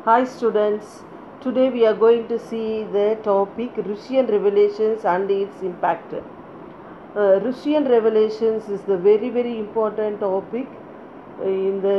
Hi students, today we are going to see the topic Russian revelations and its impact. Uh, Russian revelations is the very very important topic in the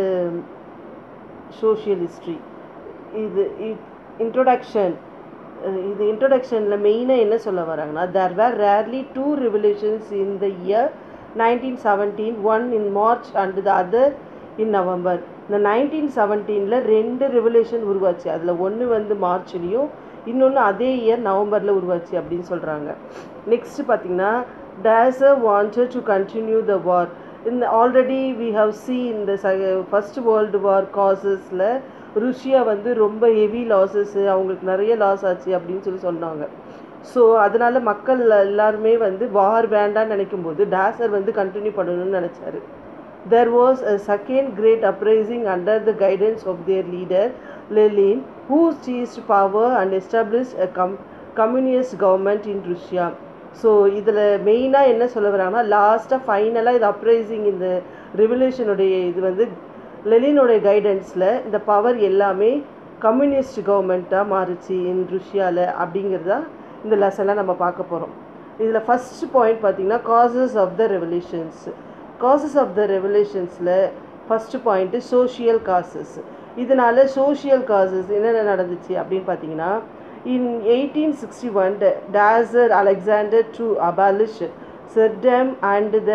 social history. இது introduction இது இன்ட்ரோடக்ஷனில் மெயினாக என்ன சொல்ல வராங்கன்னா there were rarely two revolutions in the year nineteen seventeen one in March and the other in November இந்த nineteen செவன்டீனில் ரெண்டு ரெவலேஷன் உருவாச்சு அதில் ஒன்று வந்து மார்ச்லேயும் இன்னொன்று அதே இயர் நவம்பரில் உருவாச்சு அப்படின்னு சொல்கிறாங்க நெக்ஸ்ட் பார்த்தீங்கன்னா tsar wanted to continue the war இந்த ஆல்ரெடி வி ஹவ் சி இந்த ஃபஸ்ட் வேர்ல்டு வார் காசஸில் ருஷ்யா வந்து ரொம்ப ஹெவி லாஸஸ்ஸு அவங்களுக்கு நிறைய லாஸ் ஆச்சு அப்படின்னு சொல்லி சொன்னாங்க ஸோ அதனால் மக்கள் எல்லாருமே வந்து வார் வேண்டான்னு நினைக்கும் போது டேசர் வந்து கண்டினியூ பண்ணணும்னு நினச்சாரு there was a second great uprising under the guidance of their leader Lenin, who seized power and established a com- communist government in Russia. So இதில் மெயினாக என்ன சொல்ல வராங்கன்னா லாஸ்ட்டாக ஃபைனலாக இது அப்ரைசிங் இந்த ரெவல்யூஷனுடைய இது வந்து லெனினுடைய கைடன்ஸில் இந்த பவர் எல்லாமே கம்யூனிஸ்ட் கவர்மெண்ட்டாக மாறுச்சு இன் ருஷ்யாவில் அப்படிங்கிறதா இந்த லெசனில் நம்ம பார்க்க போகிறோம் இதில் ஃபஸ்ட் பாயிண்ட் பார்த்தீங்கன்னா causes of the revolutions causes of the ரெவலேஷன்ஸில் ஃபஸ்ட்டு பாயிண்ட்டு சோஷியல் காசஸ் இதனால் சோஷியல் காசஸ் என்னென்ன நடந்துச்சு அப்படின்னு பார்த்தீங்கன்னா in eighteen sixty one tsar Alexander to abolish serfdom and the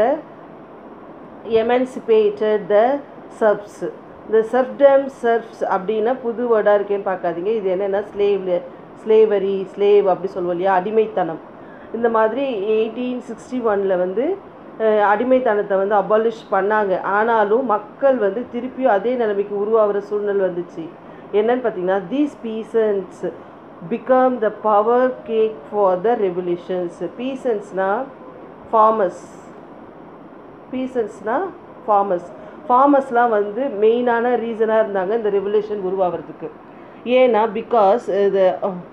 emancipated the serfs இந்த சர்ப்டம் சர்ப்ஸ் அப்படின்னா புது வேர்டாக இருக்கேன்னு பார்க்காதீங்க இது என்னென்னா ஸ்லேவ் ஸ்லேவரி ஸ்லேவ் அப்படி சொல்லுவோம் இல்லையா அடிமைத்தனம் இந்த மாதிரி எயிட்டீன் சிக்ஸ்டி ஒனில் வந்து அடிமைத்தனத்தை வந்து அபாலிஷ் பண்ணாங்க ஆனாலும் மக்கள் வந்து திருப்பியும் அதே நிலைமைக்கு உருவாகிற சூழ்நிலை வந்துச்சு என்னன்னு பார்த்தீங்கன்னா these peasants become the power keg for the revolutions பீசன்ஸ்னால் ஃபார்மர்ஸ் பீசன்ஸ்னால் ஃபார்மர்ஸ் ஃபார்மர்ஸ்லாம் வந்து மெயினான ரீசனாக இருந்தாங்க இந்த ரெவல்யூஷன் உருவாகிறதுக்கு ஏன்னா பிகாஸ் இது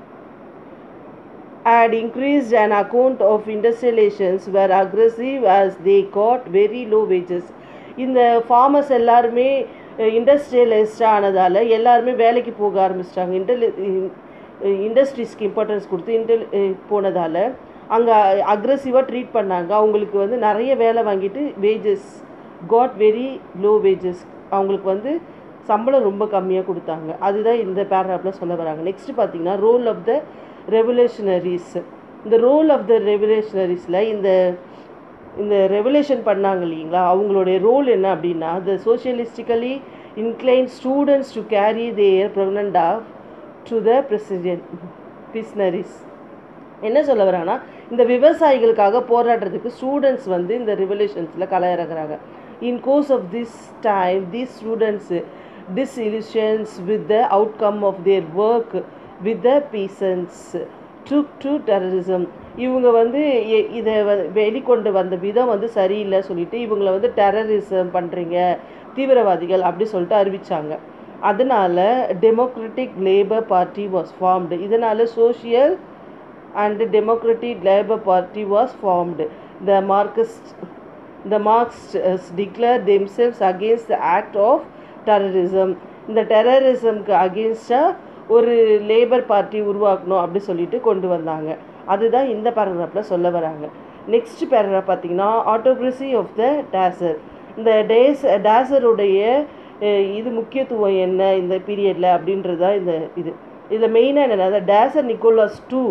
had increased an account of industrializations were aggressive as they got very low wages இந்த ஃபார்மர்ஸ் எல்லாருமே இண்டஸ்ட்ரியலைஸ்ட் ஆனதால் எல்லாருமே வேலைக்கு போக ஆரம்பிச்சிட்டாங்க இன்டெலி இண்டஸ்ட்ரீஸ்க்கு இம்பார்ட்டன்ஸ் கொடுத்து இன்டெல் போனதால் அங்கே அக்ரெசிவாக ட்ரீட் பண்ணாங்க அவங்களுக்கு வந்து நிறைய வேலை வாங்கிட்டு wages got very low wages அவங்களுக்கு வந்து சம்பளம் ரொம்ப கம்மியாக கொடுத்தாங்க அதுதான் இந்த பேராகிராஃபில் சொல்ல வராங்க நெக்ஸ்ட் பார்த்தீங்கன்னா ரோல் ஆஃப் த ரெவலேஷனரிஸ் இந்த ரோல் ஆஃப் த ரெவலேஷனரிஸில் இந்த இந்த ரெவலேஷன் பண்ணாங்க இல்லைங்களா அவங்களுடைய ரோல் என்ன அப்படின்னா the socialistically incline students to carry their propaganda to the president prisoners என்ன சொல்ல வராங்கன்னா இந்த விவசாயிகளுக்காக போராடுறதுக்கு ஸ்டூடெண்ட்ஸ் வந்து இந்த ரெவலேஷன்ஸில் களை இறங்குறாங்க in course of this time these students disillusions with the outcome of their work with the peasants took to terrorism இவங்க வந்து இதை வெளிக்கொண்டு வந்த விதம் வந்து சரியில்லை சொல்லிட்டு இவங்களை வந்து டெரரிசம் பண்ணுறீங்க தீவிரவாதிகள் அப்படி சொல்லிட்டு அறிவித்தாங்க அதனால் democratic labour party was formed இதனால் social and democratic labour party was formed the Marxist the Marx declare themselves against the act of terrorism இந்த டெரரிசம்க்கு அகேன்ஸ்டாக ஒரு லேபர் பார்ட்டி உருவாக்கணும் அப்படி சொல்லிட்டு கொண்டு வந்தாங்க அதுதான் இந்த பேராகிராஃபில் சொல்ல வராங்க நெக்ஸ்ட் பேராகிராஃப் பார்த்தீங்கன்னா ஆட்டோக்ரஸி ஆஃப் த டேசர் இந்த டேஸ் டேசருடைய இது முக்கியத்துவம் என்ன இந்த பீரியடில் அப்படின்றது தான் இந்த இது இதில் மெயினாக என்னென்னா டேசர் நிக்கோலாஸ் டூ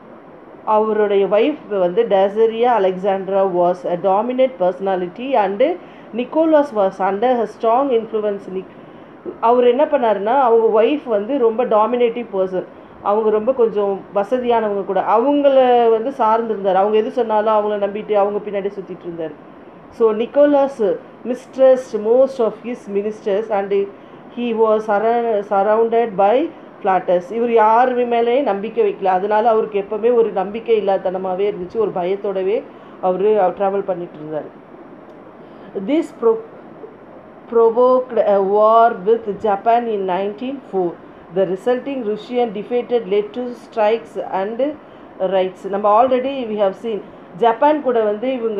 அவருடைய ஒய்ஃப் வந்து tsarina Alexandra was a dominate personality and Nicholas was under her strong influence Nick அவர் என்ன பண்ணாருன்னா அவங்க ஒய்ஃப் வந்து ரொம்ப டாமினேட்டிவ் பர்சன் அவங்க ரொம்ப கொஞ்சம் வசதியானவங்க கூட அவங்கள வந்து சார்ந்திருந்தார் அவங்க எது சொன்னாலும் அவங்கள நம்பிட்டு அவங்க பின்னாடி சுற்றிட்டு இருந்தார் so Nicholas mistress most of his ministers and he was surrounded by flatters இவர் யார் மேலே நம்பிக்கை வைக்கல அதனால அவருக்கு எப்போவுமே ஒரு நம்பிக்கை இல்லாதனமாகவே இருந்துச்சு ஒரு பயத்தோடவே அவர் ட்ராவல் பண்ணிட்டு இருந்தார் திஸ் ப்ரோ provoked a war with Japan in 1904. The resulting Russian defeated led to strikes and riots. நம்ம already we have seen Japan கூட வந்து இவங்க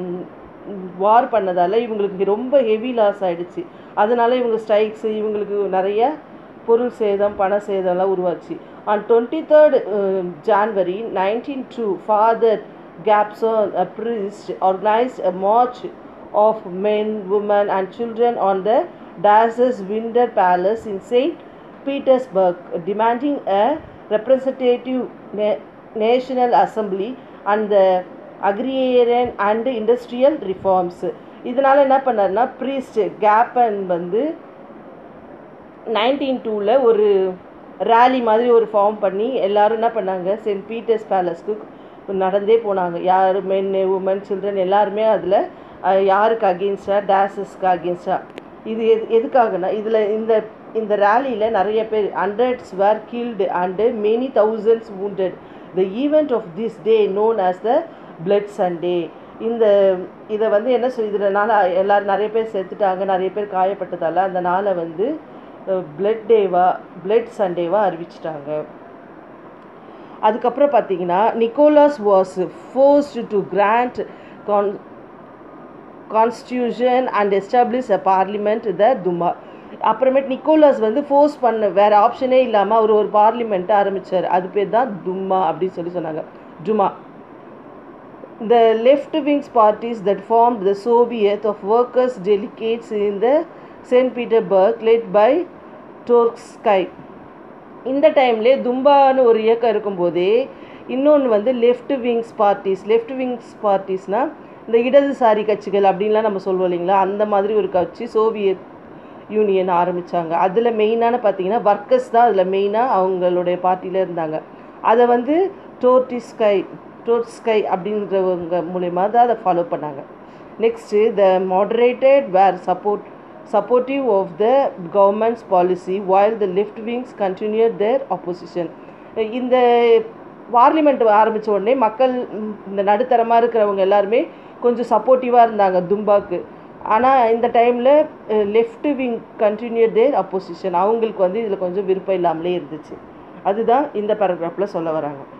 வார் பண்ணதால் இவங்களுக்கு ரொம்ப ஹெவி லாஸ் ஆகிடுச்சு அதனால் இவங்க ஸ்ட்ரைக்ஸு இவங்களுக்கு நிறைய பொருள் சேதம் பண சேதம்லாம் உருவாச்சு on twenty third January nineteen two father Gapon a priest organized a march of men, women and children on the Daz's Winter Palace in St. Petersburg, demanding a representative na- national assembly and the agrarian and industrial reforms. இதனால் என்ன பண்ணாருன்னா priest கேப்பன் வந்து nineteen டூவில் ஒரு rally மாதிரி ஒரு form பண்ணி எல்லாரும் என்ன பண்ணாங்க சென்ட் பீட்டர்ஸ் பேலஸ்க்கு நடந்தே போனாங்க யார் மென் உமன் சில்ட்ரன் எல்லாருமே அதில் யாருக்கு அகெயின்ஸ்டாக டேசஸ்க்கு அகெயின்ஸ்டாக இது எது எதுக்காகனா இதில் இந்த இந்த ரேலியில் நிறைய பேர் hundreds were killed and many thousands wounded the event of this day known as the blood Sunday இந்த இதை வந்து என்ன சொல் இதனால எல்லாரும் நிறைய பேர் செத்துட்டாங்க நிறைய பேர் காயப்பட்டதால அந்த நாளை வந்து பிளட் டேவா பிளட் சண்டேவாக அறிவிச்சிட்டாங்க அதுக்கப்புறம் பார்த்தீங்கன்னா Nicholas was forced to grant கான் constitution and establish a parliament the Duma அப்புறமேட்டு நிக்கோலாஸ் வந்து ஃபோர்ஸ் பண்ண வேறு ஆப்ஷனே இல்லாமல் அவர் ஒரு பார்லிமெண்ட்டை ஆரம்பித்தார் அது பேர் தான் தும்மா அப்படின்னு சொல்லி சொன்னாங்க Juma the left wing parties that formed the Soviet of workers delegates in the St. Petersburg led by Trotsky. இந்த டைம்லே தும்பான்னு ஒரு இயக்கம் இருக்கும்போதே இன்னொன்று வந்து left wings parties left wings பார்ட்டிஸ்னால் இந்த இடதுசாரி கட்சிகள் அப்படின்லாம் நம்ம சொல்லுவோம் இல்லைங்களா அந்த மாதிரி ஒரு கட்சி சோவியத் யூனியன் ஆரம்பித்தாங்க அதில் மெயினான பார்த்தீங்கன்னா ஒர்க்கர்ஸ் தான் அதில் மெயினாக அவங்களுடைய பார்ட்டியில் இருந்தாங்க அதை வந்து டோர்டிஸ்கை டோர்ஸ்கை அப்படின்றவங்க மூலயமா தான் அதை ஃபாலோ பண்ணாங்க next the moderated were support supportive of the government's policy while the left wings continued their opposition இந்த பார்லிமெண்ட் ஆரம்பித்த உடனே மக்கள் ம், இந்த நடுத்தரமாக இருக்கிறவங்க எல்லாருமே கொஞ்சம் சப்போர்ட்டிவாக இருந்தாங்க தும்பாக்கு ஆனால் இந்த டைமில் left wing continue their opposition அவங்களுக்கு வந்து இதில் கொஞ்சம் விருப்பம் இல்லாமலே இருந்துச்சு அதுதான் இந்த பேராகிராஃபில் சொல்ல வராங்க